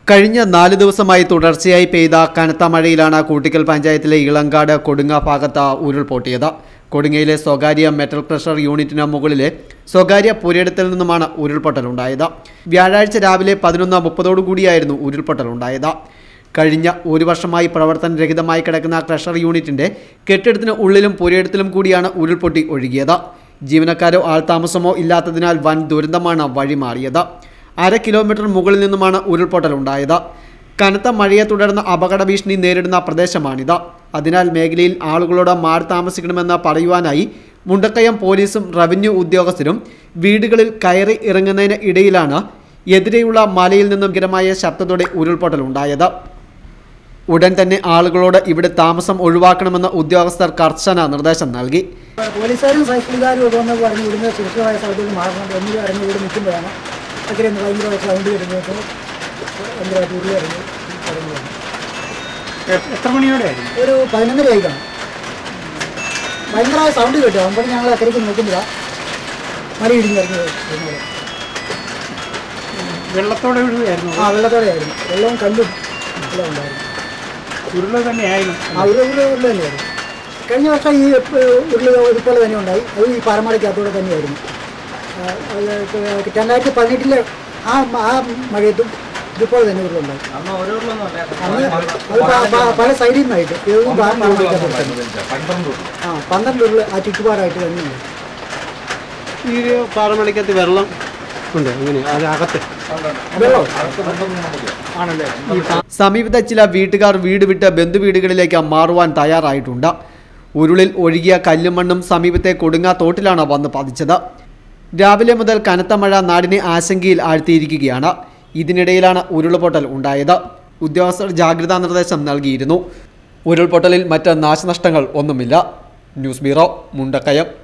കഴിഞ്ഞ നാല് ദിവസമായി തുടർച്ചയായി പെയ്ത കനത്ത മഴയിലാണ് കൂട്ടിക്കൽ പഞ്ചായത്തിലെ ഇളങ്കാട് കൊടുങ്ങ ഭാഗത്ത് ഉരുൾപൊട്ടിയത് കൊടുങ്ങയിലെ സ്വകാര്യ മെറ്റൽ ക്രഷർ യൂണിറ്റിന് മുകളിലെ സ്വകാര്യ പുരയിടത്തിൽ നിന്നുമാണ് ഉരുൾപൊട്ടലുണ്ടായത് വ്യാഴാഴ്ച രാവിലെ പതിനൊന്ന് മുപ്പതോടുകൂടിയായിരുന്നു ഉരുൾപൊട്ടലുണ്ടായത് കഴിഞ്ഞ ഒരു വർഷമായി പ്രവർത്തനരഹിതമായി കിടക്കുന്ന ക്രഷർ യൂണിറ്റിന്റെ കെട്ടിടത്തിന് ഉള്ളിലും പുരയിടത്തിലും കൂടിയാണ് ഉരുൾപൊട്ടി ഒഴുകിയത് ജീവനക്കാരോ ആൾതാമസമോ ഇല്ലാത്തതിനാൽ വൻ ദുരന്തമാണ് വഴിമാറിയത് അര കിലോമീറ്റർ മുകളിൽ നിന്നുമാണ് ഉരുൾപൊട്ടലുണ്ടായത് കനത്ത മഴയെ തുടർന്ന് അപകട ഭീഷണി നേരിടുന്ന പ്രദേശമാണിത് അതിനാൽ മേഖലയിൽ ആളുകളോട് മാറി താമസിക്കണമെന്ന് പറയുവാനായി മുണ്ടക്കയം പോലീസും റവന്യൂ ഉദ്യോഗസ്ഥരും വീടുകളിൽ കയറി ഇറങ്ങുന്നതിന് ഇടയിലാണ് എതിരെയുള്ള മലയിൽ നിന്നും ഭീകരമായ ശബ്ദത്തോടെ ഉരുൾപൊട്ടലുണ്ടായത് ഉടൻ തന്നെ ആളുകളോട് ഇവിടെ താമസം ഒഴിവാക്കണമെന്ന് ഉദ്യോഗസ്ഥർ കർശന നിർദ്ദേശം നൽകി പോലീസുകാരും സൈക്കിളുകാരും ഒക്കെ വന്ന് പറഞ്ഞു ഇവിടുന്ന് സുരക്ഷിതമായ സ്ഥലത്തേക്ക് മാറണം എന്ന് അറിഞ്ഞ് ഇവിടെ നിൽക്കുമ്പോഴാണ് അക്കരെ ഒന്ന് ഭയങ്കരമായ സൗണ്ട് വരുന്നത് ഭയങ്കരമായിട്ട് ഉരുളി ഇറങ്ങി ഇറങ്ങി വന്നു. എത്ര മണിയോടെ ആയിരുന്നു ഒരു പതിനൊന്നര ആയി കാണും ഭയങ്കരമായ സൗണ്ട് കേട്ടു അപ്പോൾ ഞങ്ങൾ അക്കരയ്ക്ക് നോക്കുമ്പോഴാണ് മല ഇടിഞ്ഞ് ഇറങ്ങി വരുന്നത് വെള്ളത്തോടെ ഒഴുകുകയായിരുന്നു ആ വെള്ളത്തോടെ ആയിരുന്നു വെള്ളവും കല്ലും എല്ലാം ഉണ്ടായിരുന്നു ഉരുള തന്നെയായിരുന്നു ആ ഉരുള ഉരുള ഉരുള തന്നെയായിരുന്നു കഴിഞ്ഞ വർഷം ഈ ഏഹ്, ഉരുള ഇതുപോലെ തന്നെ ഉണ്ടായി അത് ഈ പാറമടയ്ക്കകത്തൂടെ തന്നെയായിരുന്നു ആ, അത് രണ്ടായിരത്തി പതിനെട്ടിലെ ആ ആ മഴയത്തും ഇതുപോലെ തന്നെ ഉരുളുണ്ടായി അന്ന് അത് പ- പ- പല സൈഡിൽ നിന്നായിട്ട് ഏത് പാറമടയ്ക്കകത്തൂടെ തന്നെ. ആ പന്ത്രണ്ട് ഉരുള് ആ ചുറ്റുപാടായിട്ട് തന്നെയുണ്ട് ഈ പാറമടയ്ക്കകത്ത് വെള്ളം ഉണ്ട് അങ്ങനെ അതിനകത്ത് വെള്ളം ആണല്ലേ സമീപത്തെ ചില വീട്ടുകാർ വീട് വിട്ട് ബന്ധുവീടുകളിലേക്ക് മാറുവാൻ തയ്യാറായിട്ടുണ്ട് ഉരുളിൽ ഒഴുകിയ കല്ലും മണ്ണും സമീപത്തെ കൊടുങ്ങാ തോട്ടിലാണ് വന്ന് പതിച്ചത് രാവിലെ മുതൽ കനത്ത മഴ നാടിനെ ആശങ്കയിൽ ആഴ്ത്തിയിരിക്കുകയാണ് ഇതിനിടയിലാണ് ഉരുൾപൊട്ടൽ ഉണ്ടായത് ഉദ്യോഗസ്ഥർ ജാഗ്രതാ നിർദ്ദേശം നൽകിയിരുന്നു ഉരുൾപൊട്ടലിൽ മറ്റ് നാശനഷ്ടങ്ങൾ ഒന്നുമില്ല ന്യൂസ് ബ്യൂറോ മുണ്ടക്കയം